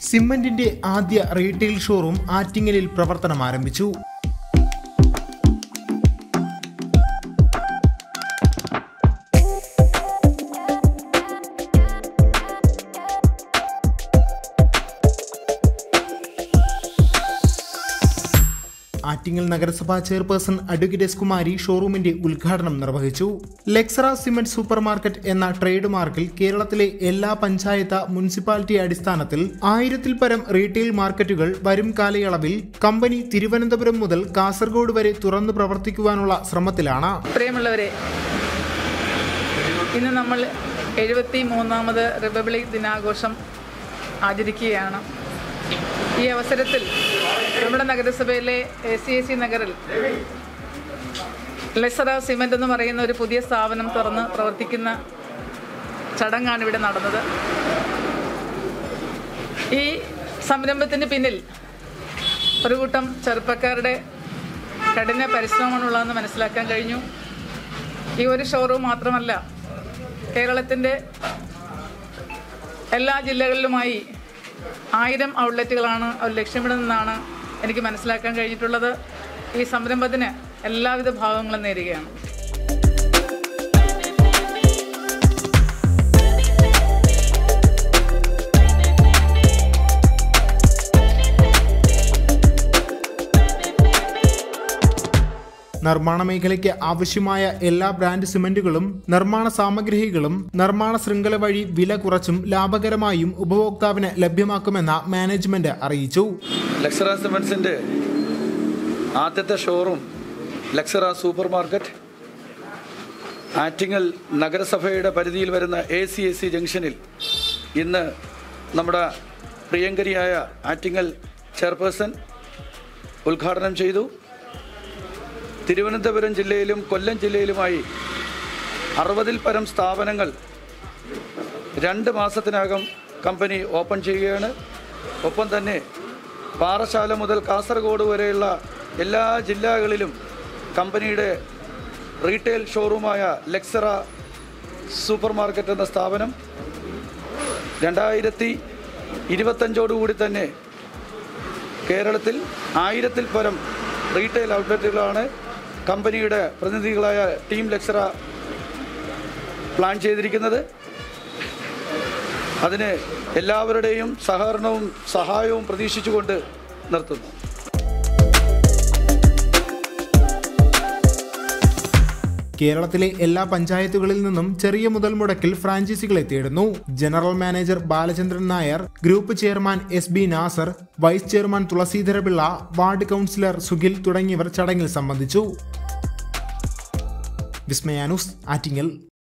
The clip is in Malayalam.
സിമന്റിന്റെ ആദ്യ റീറ്റെയിൽ ഷോറൂം ആറ്റിങ്ങലിൽ പ്രവർത്തനം ആരംഭിച്ചു ആറ്റിങ്ങൽ നഗരസഭാ ചെയർപേഴ്സൺ അഡ്വക്കേറ്റ് എസ് കുമാരി ഷോറൂമിന്റെ ഉദ്ഘാടനം നിർവഹിച്ചു ലെക്സറ സിമന്റ് സൂപ്പർ മാർക്കറ്റ് എന്ന ട്രേഡ് മാർക്കിൽ കേരളത്തിലെ എല്ലാ പഞ്ചായത്ത് മുനിസിപ്പാലിറ്റി അടിസ്ഥാനത്തിൽ ആയിരത്തിൽ പരം റീറ്റെയിൽ മാർക്കറ്റുകൾ വരും കാലയളവിൽ കമ്പനി തിരുവനന്തപുരം മുതൽ കാസർഗോഡ് വരെ തുറന്നു പ്രവർത്തിക്കുവാനുള്ള ശ്രമത്തിലാണ് പ്രിയമുള്ളവരെ ഇന്ന് നമ്മൾ എഴുപത്തി മൂന്നാമത് റിപ്പബ്ലിക് ദിനാഘോഷം ആചരിക്കുകയാണ് ഈ അവസരത്തിൽ നമ്മുടെ നഗരസഭയിലെ എ സി എ സി നഗറിൽ ലെസറ സിമൻ്റ് എന്ന് പറയുന്ന ഒരു പുതിയ സ്ഥാപനം തുറന്ന് പ്രവർത്തിക്കുന്ന ചടങ്ങാണ് ഇവിടെ നടന്നത് ഈ സംരംഭത്തിന് പിന്നിൽ ഒരു കൂട്ടം ചെറുപ്പക്കാരുടെ കഠിന പരിശ്രമമാണുള്ളതെന്ന് മനസ്സിലാക്കാൻ കഴിഞ്ഞു ഈ ഒരു ഷോറൂം മാത്രമല്ല കേരളത്തിൻ്റെ എല്ലാ ജില്ലകളിലുമായി ആയിരം ഔട്ട്ലെറ്റുകളാണ് അവർ ലക്ഷ്യമിടുന്നതെന്നാണ് എനിക്ക് മനസ്സിലാക്കാൻ കഴിഞ്ഞിട്ടുള്ളത് ഈ സംരംഭത്തിന് എല്ലാവിധ ഭാവങ്ങളും നേരുകയാണ് നിർമ്മാണ മേഖലയ്ക്ക് ആവശ്യമായ എല്ലാ ബ്രാൻഡ് സിമന്റുകളും നിർമ്മാണ സാമഗ്രികളും നിർമ്മാണ ശൃംഖല വഴി വില കുറച്ചും ലാഭകരമായും ഉപഭോക്താവിന് ലഭ്യമാക്കുമെന്ന് മാനേജ്മെന്റ് അറിയിച്ചു ലക്സറ സിമെൻസിൻ്റെ ആദ്യത്തെ showroom Lexara super market Attingal നഗരസഭയുടെ പരിധിയിൽ വരുന്ന എ സി എ സി ജംഗ്ഷനിൽ ഇന്ന് നമ്മുടെ പ്രിയങ്കരിയായ ആറ്റിങ്ങൽ ചെയർപേഴ്സൺ ഉദ്ഘാടനം ചെയ്തു തിരുവനന്തപുരം ജില്ലയിലും കൊല്ലം ജില്ലയിലുമായി അറുപതിൽ പരം സ്ഥാപനങ്ങൾ രണ്ട് മാസത്തിനകം കമ്പനി ഓപ്പൺ ചെയ്യുകയാണ് ഒപ്പം തന്നെ പാറശാല മുതൽ കാസർഗോഡ് വരെയുള്ള എല്ലാ ജില്ലകളിലും കമ്പനിയുടെ റീറ്റെയിൽ ഷോറൂമായ ലെക്സറ സൂപ്പർ മാർക്കറ്റ് എന്ന സ്ഥാപനം രണ്ടായിരത്തി ഇരുപത്തഞ്ചോടുകൂടി തന്നെ കേരളത്തിൽ ആയിരത്തിൽ പരം റീറ്റെയിൽ ഔട്ട്ലെറ്റുകളാണ് കമ്പനിയുടെ പ്രതിനിധികളായ ടീം ലെക്സറ പ്ലാൻ ചെയ്തിരിക്കുന്നത് അതിന് എല്ലാവരുടെയും സഹകരണവും സഹായവും പ്രതീക്ഷിച്ചുകൊണ്ട് നിർത്തുന്നു കേരളത്തിലെ എല്ലാ പഞ്ചായത്തുകളിൽ നിന്നും ചെറിയ മുതൽ മുടക്കിൽ ഫ്രാഞ്ചൈസികളെ തേടുന്നു general manager Balachandran Nair group chairman S B Nasar vice chairman Thulaseedharapillai ward councillor Sukhil തുടങ്ങിയവർ ചടങ്ങിൽ സംബന്ധിച്ചു വിസ്മയാനുസ് ആറ്റിങ്ങൽ